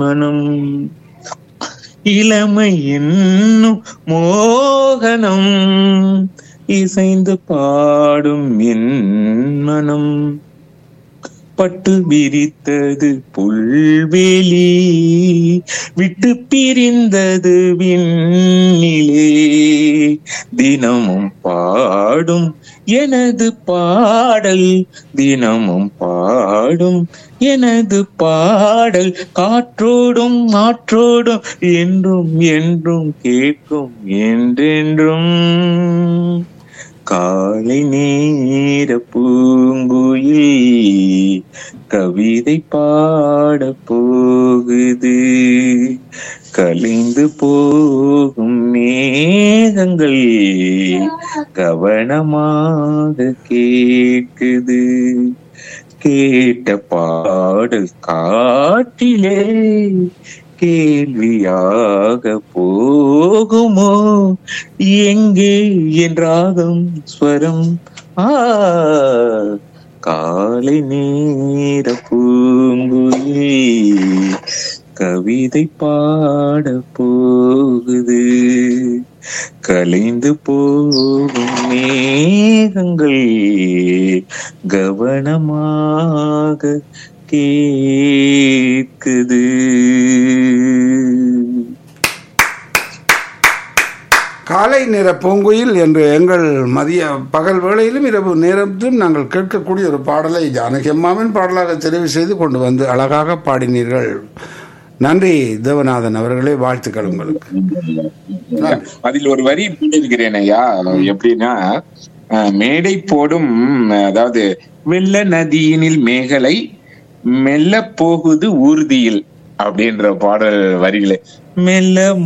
மனம் இளமை என்னும் மோகனம் இசைந்து பாடும் என் மனம் பட்டு விரித்தது புல்வெளி விட்டு பிரிந்தது விண்ணிலே தினமும் பாடும் எனது பாடல் தினமும் பாடும் எனது பாடல் காற்றோடும் மாற்றோடும் என்றும் என்றும் கேட்கும் என்றென்றும் காலை நேர பூங்குயில் கவிதை பாட போகுது கலைந்து போகும் மேகங்கள் கவனமாக கேட்குது கேட்ட பாடல் காட்டிலே கேள்வியாக போகுமோ எங்கே என் ராகம் ஸ்வரம் ஆ காலை நேர பூங்குயில் கவிதை பாட போகுது கலைந்து போகும் மேகங்கள் கவனமாக கேட்குது காலை நேர பூங்குயில் என்று எங்கள் மதிய பகல் வேளையிலும் இரவு நேரத்திலும் நாங்கள் கேட்கக்கூடிய ஒரு பாடலை ஜானகி அம்மாவின் பாடலாக தெரிவு செய்து கொண்டு வந்து அழகாக பாடினீர்கள் நன்றி தேவநாதன் அவர்களே வாழ்த்துக்கள் உங்களுக்கு அதில் ஒரு வரி இருக்கிறேன் ஐயா எப்படின்னா அஹ், மேடை போடும் அதாவது வெள்ள நதியினில் மேகலை மெல்ல போகுது ஊர்தியில் அப்படின்ற பாடல் வரிகளை மெல்ல